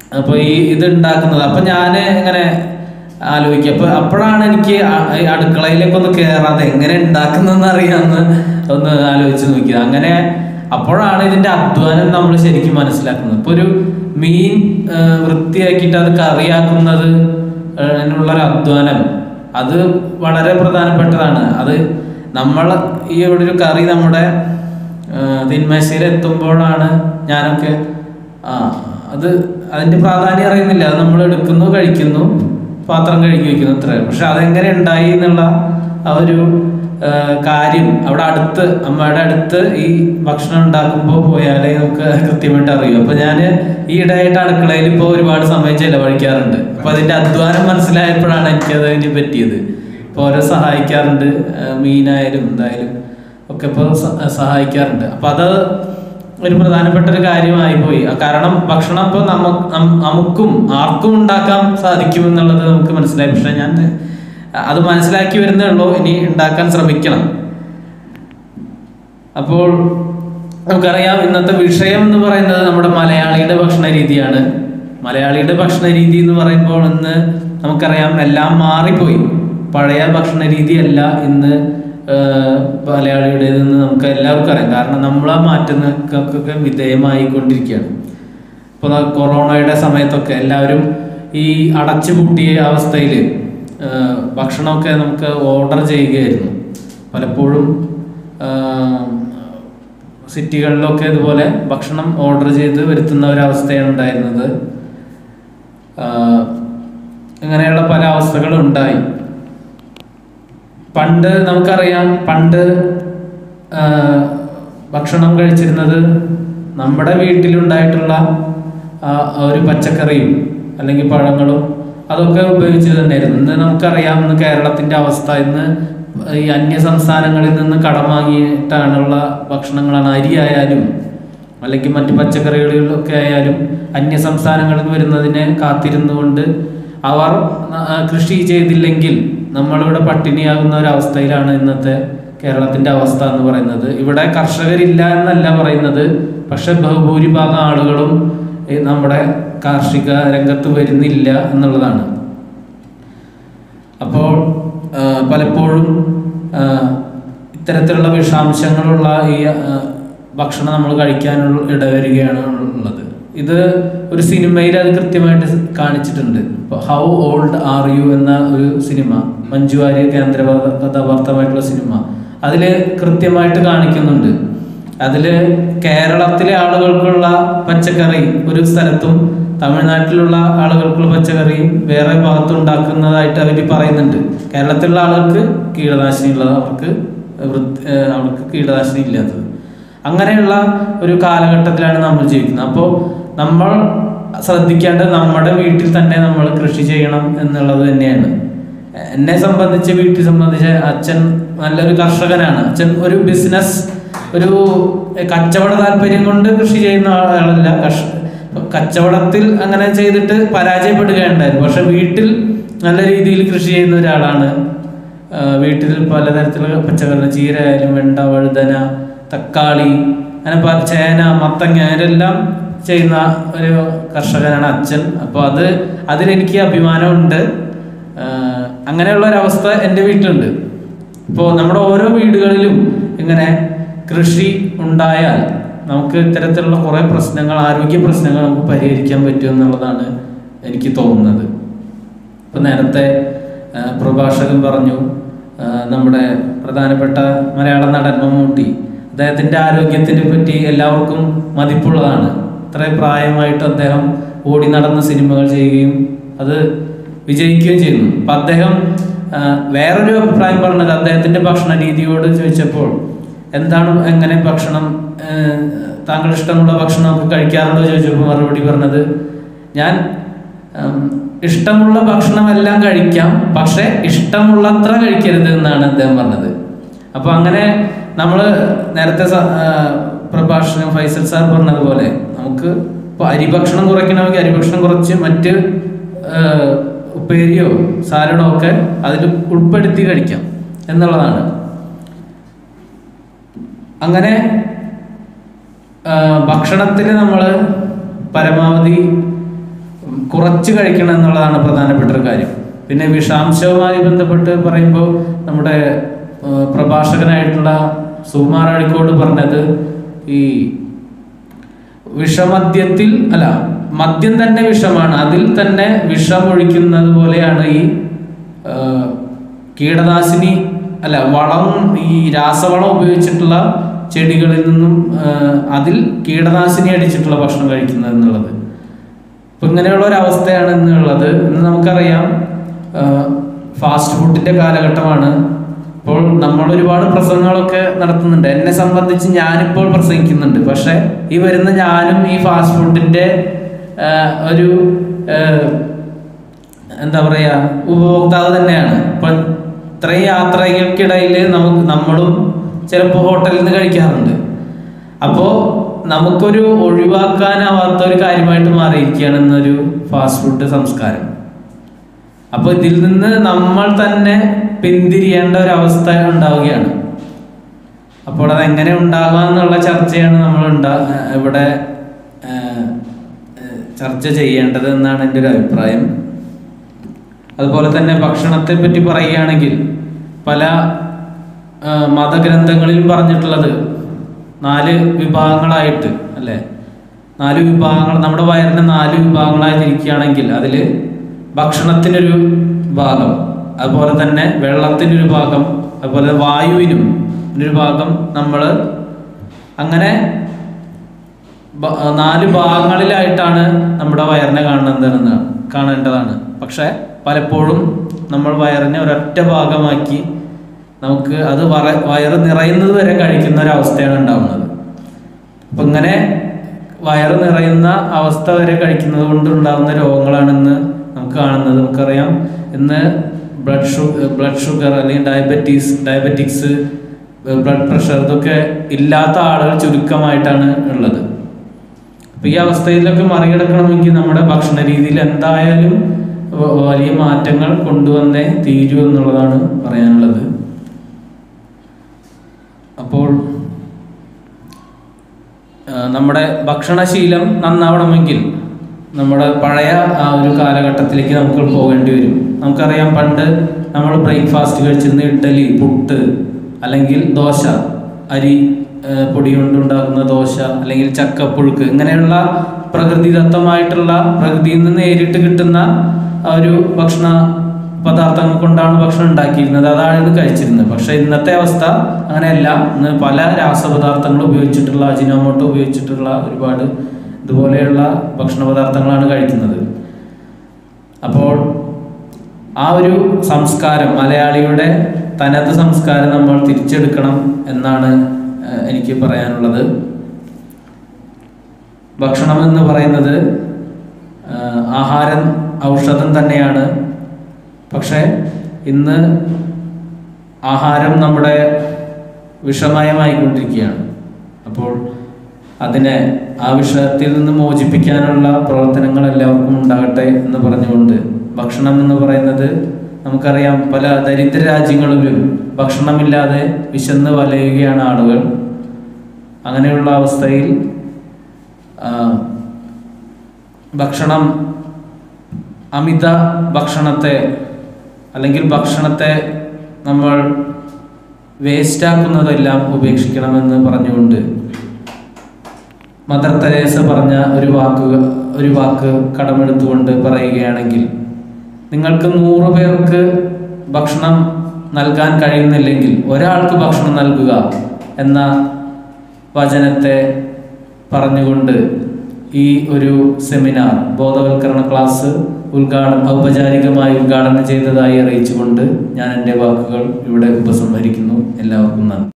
അപ്പോൾ ഈ ഇത് ഉണ്ടാക്കുന്നത് അപ്പം ഞാൻ ഇങ്ങനെ ആലോചിക്കുക അപ്പോൾ അപ്പോഴാണ് എനിക്ക് ആ- ഈ അടുക്കളയിലേക്ക് ഒന്ന് കയറാതെ എങ്ങനെ ഉണ്ടാക്കുന്നതെന്ന് അറിയാമെന്ന് ഒന്ന് ആലോചിച്ച് നോക്കിയത് അങ്ങനെ അപ്പോഴാണ് ഇതിന്റെ അധ്വാനം നമ്മൾ ശരിക്കും മനസ്സിലാക്കുന്നത് ഇപ്പോൾ ഒരു മീൻ ആ, വൃത്തിയാക്കിയിട്ട് അത് കറിയാക്കുന്നത് ആ, അതിനുള്ളൊരു അധ്വാനം അത് വളരെ പ്രധാനപ്പെട്ടതാണ് അത് നമ്മൾ ഈ ഇവിടെ ഒരു കറി നമ്മുടെ തിന്മേശയിൽ എത്തുമ്പോഴാണ് ഞാനൊക്കെ ആ അത് അതിന്റെ പ്രാധാന്യം അറിയുന്നില്ല അത് നമ്മൾ എടുക്കുന്നു കഴിക്കുന്നു പാത്രം കഴുകി വെക്കുന്നു ഇത്ര പക്ഷെ അതെങ്ങനെ ഉണ്ടായി എന്നുള്ള ആ ഒരു ആ, കാര്യം അവിടെ അടുത്ത് അമ്മയുടെ അടുത്ത് ഈ ഭക്ഷണം ഉണ്ടാക്കുമ്പോൾ പോയാലേ നമുക്ക് കൃത്യമായിട്ട് അറിയൂ അപ്പൊ ഞാൻ ഈ ഇടയായിട്ട് അടുക്കളയിൽ ഇപ്പോൾ ഒരുപാട് സമയം ചെലവഴിക്കാറുണ്ട് അപ്പൊ അതിന്റെ അധ്വാനം മനസ്സിലായപ്പോഴാണ് എനിക്കത് അതിന് പറ്റിയത് ഇപ്പോൾ ഓരോ സഹായിക്കാറുണ്ട് ആ, മീനായാലും എന്തായാലും ഒക്കെ ഇപ്പോൾ സഹായിക്കാറുണ്ട് അപ്പൊ അത് ഒരു പ്രധാനപ്പെട്ട ഒരു കാര്യമായി പോയി ആ കാരണം ഭക്ഷണം ഇപ്പോൾ നമുക്ക് നമുക്കും ആർക്കും ഉണ്ടാക്കാൻ സാധിക്കും എന്നുള്ളത് നമുക്ക് മനസ്സിലായി പക്ഷെ ഞാൻ അത് മനസ്സിലാക്കി വരുന്നേ ഉള്ളൂ ഇനി ഉണ്ടാക്കാൻ ശ്രമിക്കണം അപ്പോൾ നമുക്കറിയാം ഇന്നത്തെ വിഷയം എന്ന് പറയുന്നത് നമ്മുടെ മലയാളിയുടെ ഭക്ഷണ രീതിയാണ് മലയാളിയുടെ ഭക്ഷണ രീതി എന്ന് പറയുമ്പോൾ ഇന്ന് നമുക്കറിയാം എല്ലാം മാറിപ്പോയി പഴയ ഭക്ഷണ രീതിയല്ല ഇന്ന് ആഹ്, മലയാളിയുടേതെന്ന് നമുക്ക് എല്ലാവർക്കും അറിയാം കാരണം നമ്മൾ ആ മാറ്റങ്ങൾക്കൊക്കെ വിധേയമായിക്കൊണ്ടിരിക്കുകയാണ് ഇപ്പോൾ ദാ കൊറോണയുടെ സമയത്തൊക്കെ എല്ലാവരും ഈ അടച്ചുപൂട്ടിയ അവസ്ഥയിൽ ഭക്ഷണമൊക്കെ നമുക്ക് ഓർഡർ ചെയ്യുകയായിരുന്നു പലപ്പോഴും ആഹ്, സിറ്റികളിലൊക്കെ ഇതുപോലെ ഭക്ഷണം ഓർഡർ ചെയ്ത് വരുത്തുന്ന ഒരവസ്ഥയാണ് ഉണ്ടായിരുന്നത് ആഹ്, ഇങ്ങനെയുള്ള പല അവസ്ഥകളും ഉണ്ടായി പണ്ട് നമുക്കറിയാം പണ്ട് ആ, ഭക്ഷണം കഴിച്ചിരുന്നത് നമ്മുടെ വീട്ടിലുണ്ടായിട്ടുള്ള ആ, ഒരു പച്ചക്കറിയും അല്ലെങ്കിൽ പഴങ്ങളും അതൊക്കെ ഉപയോഗിച്ച് തന്നെയായിരുന്നു ഇന്ന് നമുക്കറിയാം ഇന്ന് കേരളത്തിന്റെ അവസ്ഥ ഇന്ന് ഈ അന്യ സംസ്ഥാനങ്ങളിൽ നിന്ന് കടം വാങ്ങിയിട്ടാണുള്ള ഭക്ഷണങ്ങളാണ് അരി ആയാലും അല്ലെങ്കിൽ മറ്റ് പച്ചക്കറികളിലൊക്കെ ആയാലും അന്യ സംസ്ഥാനങ്ങളിൽ നിന്ന് വരുന്നതിനെ കാത്തിരുന്നുകൊണ്ട് അവർ ആ, കൃഷി ചെയ്തില്ലെങ്കിൽ നമ്മളിവിടെ പട്ടിണിയാകുന്ന ഒരു അവസ്ഥയിലാണ് ഇന്നത്തെ കേരളത്തിന്റെ അവസ്ഥ എന്ന് പറയുന്നത് ഇവിടെ കർഷകരില്ല എന്നല്ല പറയുന്നത് പക്ഷെ ബഹുഭൂരിഭാഗം ആളുകളും ഈ നമ്മുടെ കാർഷിക രംഗത്ത് വരുന്നില്ല എന്നുള്ളതാണ് അപ്പോൾ ആ, പലപ്പോഴും ആ, ഇത്തരത്തിലുള്ള വിഷാംശങ്ങളുള്ള ഈ ആ, ഭക്ഷണം നമ്മൾ കഴിക്കാനുള്ള ഇടവരികയാണ് ഉള്ളത് ഇത് ഒരു സിനിമയിൽ അത് കൃത്യമായിട്ട് കാണിച്ചിട്ടുണ്ട് ഇപ്പോൾ ഹൗ ഓൾഡ് ആർ യു എന്ന ഒരു സിനിമ മഞ്ജു വാര്യർ കേന്ദ്ര കഥാപാത്രമായിട്ടുള്ള സിനിമ അതിൽ കൃത്യമായിട്ട് കാണിക്കുന്നുണ്ട് അതില് കേരളത്തിലെ ആളുകൾക്കുള്ള പച്ചക്കറി ഒരു സ്ഥലത്തും തമിഴ്നാട്ടിലുള്ള ആളുകൾക്കുള്ള പച്ചക്കറിയും വേറെ ഭാഗത്തും ഉണ്ടാക്കുന്നതായിട്ട് അവർ പറയുന്നുണ്ട് കേരളത്തിലുള്ള ആളുകൾക്ക് കീടനാശിനി ഉള്ളത് അവർക്ക് വൃത്തി ഏഹ് അവർക്ക് കീടനാശിനി ഇല്ലാത്തത് അങ്ങനെയുള്ള ഒരു കാലഘട്ടത്തിലാണ് നമ്മൾ ജീവിക്കുന്നത് അപ്പോൾ നമ്മൾ ശ്രദ്ധിക്കേണ്ടത് നമ്മുടെ വീട്ടിൽ തന്നെ നമ്മൾ കൃഷി ചെയ്യണം എന്നുള്ളത് തന്നെയാണ് എന്നെ സംബന്ധിച്ച് വീട്ടിൽ സംബന്ധിച്ച് അച്ഛൻ നല്ലൊരു കർഷകനാണ് അച്ഛൻ ഒരു ബിസിനസ് ഒരു കച്ചവട താല്പര്യം കൊണ്ട് കൃഷി ചെയ്യുന്ന ആളല്ല കർഷ കച്ചവടത്തിൽ അങ്ങനെ ചെയ്തിട്ട് പരാജയപ്പെടുകയുണ്ടായിരുന്നു പക്ഷെ വീട്ടിൽ നല്ല രീതിയിൽ കൃഷി ചെയ്യുന്ന ഒരാളാണ് ആ, വീട്ടിൽ പലതരത്തിലുള്ള പച്ചക്കറി ചീര ആയാലും വെണ്ട വഴുതന തക്കാളി അങ്ങനെ പല ചേന മത്തങ്ങ ഇതെല്ലാം ചെയ്യുന്ന ഒരു കർഷകനാണ് അച്ഛൻ അപ്പോൾ അത് അതിലെനിക്ക് അഭിമാനമുണ്ട് ആ, അങ്ങനെയുള്ള ഒരവസ്ഥ എൻ്റെ വീട്ടിലുണ്ട് ഇപ്പോൾ നമ്മുടെ ഓരോ വീടുകളിലും ഇങ്ങനെ കൃഷി ഉണ്ടായാൽ നമുക്ക് ഇത്തരത്തിലുള്ള കുറേ പ്രശ്നങ്ങൾ ആരോഗ്യ പ്രശ്നങ്ങൾ നമുക്ക് പരിഹരിക്കാൻ പറ്റും എന്നുള്ളതാണ് എനിക്ക് തോന്നുന്നത് ഇപ്പം നേരത്തെ ആ, പ്രഭാഷകൻ പറഞ്ഞു ആ, നമ്മുടെ പ്രധാനപ്പെട്ട മലയാള നടൻ മമ്മൂട്ടി അദ്ദേഹത്തിൻ്റെ ആരോഗ്യത്തിനെ പറ്റി എല്ലാവർക്കും മതിപ്പുള്ളതാണ് ഇത്രയും പ്രായമായിട്ട് അദ്ദേഹം ഓടി നടന്ന് സിനിമകൾ ചെയ്യുകയും അത് വിജയിക്കുകയും ചെയ്യുന്നു അപ്പം അദ്ദേഹം ആ, വേറൊരു അഭിപ്രായം പറഞ്ഞത് അദ്ദേഹത്തിൻ്റെ ഭക്ഷണ രീതിയോട് ചോദിച്ചപ്പോൾ എന്താണ് എങ്ങനെ ഭക്ഷണം ആ, താങ്കൾ ഇഷ്ടമുള്ള ഭക്ഷണമൊക്കെ കഴിക്കാറുണ്ടോ ചോദിച്ചപ്പോൾ മറുപടി പറഞ്ഞത് ഞാൻ ഉം, ഇഷ്ടമുള്ള ഭക്ഷണമെല്ലാം കഴിക്കാം പക്ഷെ ഇഷ്ടമുള്ളത്ര കഴിക്കരുത് എന്നാണ് അദ്ദേഹം പറഞ്ഞത് അപ്പൊ അങ്ങനെ നമ്മൾ നേരത്തെ സ- ആ, പ്രഭാഷകൻ ഫൈസൽ സാർ പറഞ്ഞതുപോലെ നമുക്ക് ഇപ്പൊ അരിഭക്ഷണം കുറയ്ക്കണമെങ്കിൽ അരിഭക്ഷണം കുറച്ച് മറ്റ് ആ, ഉപ്പേരിയോ സാലഡോ ഒക്കെ അതിൽ ഉൾപ്പെടുത്തി കഴിക്കാം എന്നുള്ളതാണ് അങ്ങനെ ഭക്ഷണത്തിൽ നമ്മൾ പരമാവധി കുറച്ച് കഴിക്കണം എന്നുള്ളതാണ് പ്രധാനപ്പെട്ട ഒരു കാര്യം പിന്നെ വിഷാംശവുമായി ബന്ധപ്പെട്ട് പറയുമ്പോൾ നമ്മുടെ ആ, പ്രഭാഷകനായിട്ടുള്ള സുകുമാർ അഴിക്കോട് പറഞ്ഞത് ഈ വിഷമദ്യത്തിൽ അല്ല മദ്യം തന്നെ വിഷമാണ് അതിൽ തന്നെ വിഷം ഒഴിക്കുന്നത് പോലെയാണ് ഈ ആ, കീടനാശിനി അല്ല വളം ഈ രാസവളം ഉപയോഗിച്ചിട്ടുള്ള ചെടികളിൽ നിന്നും ആ, അതിൽ കീടനാശിനി അടിച്ചിട്ടുള്ള ഭക്ഷണം കഴിക്കുന്നത് എന്നുള്ളത് അപ്പൊ ഇങ്ങനെയുള്ള ഒരു അവസ്ഥയാണ് ഇന്നുള്ളത് ഇന്ന് നമുക്കറിയാം ഫാസ്റ്റ് ഫുഡിന്റെ കാലഘട്ടമാണ് ഇപ്പോൾ നമ്മൾ ഒരുപാട് പ്രസംഗങ്ങളൊക്കെ നടത്തുന്നുണ്ട് എന്നെ സംബന്ധിച്ച് ഞാനിപ്പോൾ പ്രസംഗിക്കുന്നുണ്ട് പക്ഷെ ഈ വരുന്ന ഞാനും ഈ ഫാസ്റ്റ് ഫുഡിന്റെ ആ, ഒരു ആ, എന്താ പറയാ ഉപഭോക്താവ് തന്നെയാണ് ഇപ്പൊ ഇത്രയും യാത്രകൾക്കിടയിൽ നമുക്ക് നമ്മളും ചിലപ്പോൾ ഹോട്ടലിൽ നിന്ന് കഴിക്കാറുണ്ട് അപ്പോൾ നമുക്കൊരു ഒഴിവാക്കാനാവാത്ത ഒരു കാര്യമായിട്ട് മാറിയിരിക്കുകയാണ് ഇന്നൊരു ഫാസ്റ്റ് ഫുഡ് സംസ്കാരം അപ്പോൾ ഇതിൽ നിന്ന് നമ്മൾ തന്നെ പിന്തിരിയേണ്ട ഒരു അവസ്ഥ ഉണ്ടാവുകയാണ് അപ്പോൾ അത് എങ്ങനെ ഉണ്ടാകാം എന്നുള്ള ചർച്ചയാണ് നമ്മൾ ഉണ്ടാ ഇവിടെ ആ, ആ, ചർച്ച ചെയ്യേണ്ടത് എന്നാണ് എൻ്റെ ഒരു അഭിപ്രായം അതുപോലെ തന്നെ ഭക്ഷണത്തെ പറ്റി പറയുകയാണെങ്കിൽ പല ആ, മതഗ്രന്ഥങ്ങളിലും പറഞ്ഞിട്ടുള്ളത് നാല് വിഭാഗങ്ങളായിട്ട് അല്ലേ നാല് വിഭാഗങ്ങൾ നമ്മുടെ വയറിനെ നാല് വിഭാഗങ്ങളായി തിരിക്കുകയാണെങ്കിൽ അതിൽ ഭക്ഷണത്തിനൊരു ഭാഗം അതുപോലെ തന്നെ വെള്ളത്തിനൊരു ഭാഗം അതുപോലെ വായുവിനും ഒരു ഭാഗം നമ്മൾ അങ്ങനെ ബ- നാല് ഭാഗങ്ങളിലായിട്ടാണ് നമ്മുടെ വയറിനെ കാണുന്നതെന്ന് കാണേണ്ടതാണ് പക്ഷെ പലപ്പോഴും നമ്മൾ വയറിനെ ഒരൊറ്റ ഭാഗമാക്കി നമുക്ക് അത് വറ വയറ് നിറയുന്നത് വരെ കഴിക്കുന്ന ഒരു അവസ്ഥയാണ് ഉണ്ടാവുന്നത് അപ്പൊ ഇങ്ങനെ വയറ് നിറയുന്ന അവസ്ഥ വരെ കഴിക്കുന്നത് കൊണ്ട് ഉണ്ടാകുന്ന രോഗങ്ങളാണ് ഇന്ന് നമുക്ക് കാണുന്നത് നമുക്കറിയാം ഇന്ന് ബ്ലഡ് ഷു ബ്ലഡ് ഷുഗർ അല്ലെങ്കിൽ ഡയബറ്റീസ് ഡയബറ്റിക്സ് ബ്ലഡ് പ്രഷർ ഇതൊക്കെ ഇല്ലാത്ത ആളുകൾ ചുരുക്കമായിട്ടാണ് ഉള്ളത് അപ്പൊ ഈ അവസ്ഥയിലൊക്കെ മറികടക്കണമെങ്കിൽ നമ്മുടെ ഭക്ഷണ രീതിയിൽ എന്തായാലും വ- വലിയ മാറ്റങ്ങൾ കൊണ്ടുവന്നേ തീരൂ എന്നുള്ളതാണ് പറയാനുള്ളത് അപ്പോൾ ആ, നമ്മുടെ ഭക്ഷണശീലം നന്നാവണമെങ്കിൽ നമ്മുടെ പഴയ ആ ഒരു കാലഘട്ടത്തിലേക്ക് നമുക്ക് പോകേണ്ടി വരും നമുക്കറിയാം പണ്ട് നമ്മൾ ബ്രേക്ക്ഫാസ്റ്റ് കഴിച്ചിരുന്ന ഇഡ്ഡലി പുട്ട് അല്ലെങ്കിൽ ദോശ അരി ആ, പൊടി കൊണ്ടുണ്ടാക്കുന്ന ദോശ അല്ലെങ്കിൽ ചക്കപ്പുഴുക്ക് ഇങ്ങനെയുള്ള പ്രകൃതിദത്തമായിട്ടുള്ള പ്രകൃതിയിൽ നിന്ന് നേരിട്ട് കിട്ടുന്ന ആ ഒരു ഭക്ഷണ പദാർത്ഥങ്ങൾ കൊണ്ടാണ് ഭക്ഷണം ഉണ്ടാക്കിയിരുന്നത് അതാണ് ഇത് കഴിച്ചിരുന്നത് പക്ഷെ ഇന്നത്തെ അവസ്ഥ അങ്ങനെയല്ല ഇന്ന് പല രാസപദാർത്ഥങ്ങൾ ഉപയോഗിച്ചിട്ടുള്ള അജിനോമോട്ടോ ഉപയോഗിച്ചിട്ടുള്ള ഒരുപാട് ഇതുപോലെയുള്ള ഭക്ഷണ പദാർത്ഥങ്ങളാണ് കഴിക്കുന്നത് അപ്പോൾ ആ ഒരു സംസ്കാരം മലയാളിയുടെ തനത് സംസ്കാരം നമ്മൾ തിരിച്ചെടുക്കണം എന്നാണ് ഏഹ്, എനിക്ക് പറയാനുള്ളത് ഭക്ഷണം എന്ന് പറയുന്നത് ആഹ്, ആഹാരം ഔഷധം തന്നെയാണ് പക്ഷേ ഇന്ന് ആഹാരം നമ്മുടെ വിഷമയമായിക്കൊണ്ടിരിക്കുകയാണ് അപ്പോൾ അതിനെ ആ വിഷയത്തിൽ നിന്ന് മോചിപ്പിക്കാനുള്ള പ്രവർത്തനങ്ങൾ എല്ലാവർക്കും ഉണ്ടാകട്ടെ എന്ന് പറഞ്ഞുകൊണ്ട് ഭക്ഷണം എന്ന് പറയുന്നത് നമുക്കറിയാം പല ദരിദ്ര രാജ്യങ്ങളിലും ഭക്ഷണമില്ലാതെ വിശന്ന് വലയുകയാണ് ആളുകൾ അങ്ങനെയുള്ള അവസ്ഥയിൽ ആ, ഭക്ഷണം അമിത ഭക്ഷണത്തെ അല്ലെങ്കിൽ ഭക്ഷണത്തെ നമ്മൾ വേസ്റ്റാക്കുന്നതെല്ലാം ഉപേക്ഷിക്കണമെന്ന് പറഞ്ഞുകൊണ്ട് മദർ തെരേസ പറഞ്ഞ ഒരു വാക്ക് ഒരു വാക്ക് കടമെടുത്തുകൊണ്ട് പറയുകയാണെങ്കിൽ നിങ്ങൾക്ക് നൂറ് പേർക്ക് ഭക്ഷണം നൽകാൻ കഴിയുന്നില്ലെങ്കിൽ ഒരാൾക്ക് ഭക്ഷണം നൽകുക എന്ന വചനത്തെ പറഞ്ഞുകൊണ്ട് ഈ ഒരു സെമിനാർ ബോധവൽക്കരണ ക്ലാസ് ഉദ്ഘാടനം ഔപചാരികമായി ഉദ്ഘാടനം ചെയ്തതായി അറിയിച്ചുകൊണ്ട് ഞാൻ എൻ്റെ വാക്കുകൾ ഇവിടെ ഉപസംഹരിക്കുന്നു എല്ലാവർക്കും നന്ദി